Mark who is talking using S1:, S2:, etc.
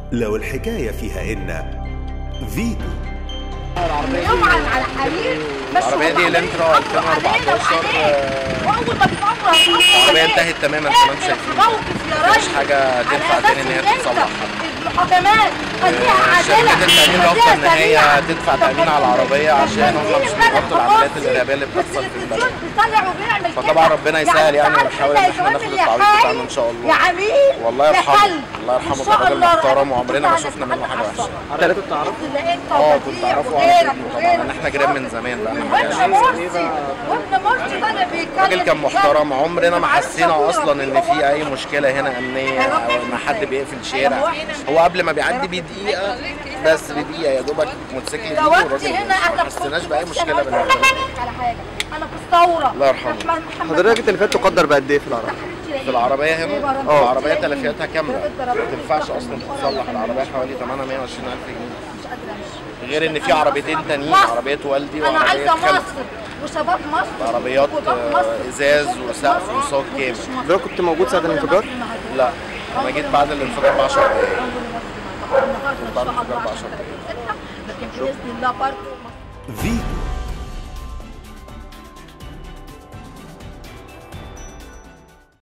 S1: لو الحكاية فيها إن فيتو
S2: يوم على على حرير
S3: العربية دي الانترا 2014
S2: واول ما بتطلع
S3: العربية انتهت تماما زي ما انتم شايفين مفيش حاجة تنفع تاني ان هي تتصلح
S2: المحاكمات خليها عادله
S3: شركة التأمين رافضة ان هي تدفع تأمين على العربية عشان هم مش بيغطوا العمليات الإرهابية اللي بتحصل في البلد فطبعا ربنا يسهل يعني ونحاول ان احنا ناخد التعويض بتاعنا ان شاء الله
S2: يا عميل
S3: والله
S2: يا
S3: يرحمه
S2: كلب.
S3: الله يرحمه
S2: إن شاء
S3: كان راجل
S2: الله
S3: محترم
S2: ربنا
S3: وعمرنا ما
S2: يسهل
S3: شفنا منه حاجة وحشة
S4: حضرتك بتعرفوا
S2: إلا أنت
S3: اه كنت
S2: وبديع
S3: اعرفه
S2: وغيرك
S3: على طول
S2: وغيرك
S3: طبعا احنا جيران من زمان بقى
S2: وابن مرسي وابن مرسي ده اللي بيتكلم
S3: الراجل كان محترم عمرنا ما حسينا اصلا ان في اي مشكله هنا امنيه او ان حد بيقفل شارع هو قبل ما بيعدي بدقيقه بس بدقيقه يا دوبك موتوسيكل يجي
S2: دلوقتي
S3: والراجل
S2: هنا
S3: يمشي.
S2: احنا
S3: ما حسيناش
S2: في-
S3: باي
S2: بص
S3: مشكله
S2: أنا
S3: بالنسبه
S2: أقول
S3: لنا
S2: لك على حاجه انا في الثوره
S3: الله يرحمه.
S2: أحمد محمد
S4: حضرتك التلفات تقدر بقد ايه في العربية؟
S3: في العربيه هنا
S2: اه.
S3: العربيه تلفياتها كامله ما تنفعش اصلا تتصلح العربيه حوالي ثمنها 120000 جنيه
S2: مش قادره امشي
S3: غير ان في عربيتين تانيين
S2: مصر.
S3: عربيه والدي
S2: انا
S3: وعربيه
S2: عايزه
S3: خالتي
S2: مصر وشباب مصر
S3: عربيات
S2: وكبار
S3: آه،
S2: مصر
S3: ازاز
S2: وشرطة
S3: وسقف
S2: مصر
S3: وصاج
S2: وجيش
S3: كامل
S2: مصر.
S4: حضرتك كنت موجود ساعة الانفجار؟
S3: لا انا جيت بعد الانفجار ب 10 دقايق
S2: النهارده ان شاء الله
S3: بعد الانفجار ب 10
S2: عشان لكن باذن الله برضه
S1: فيتو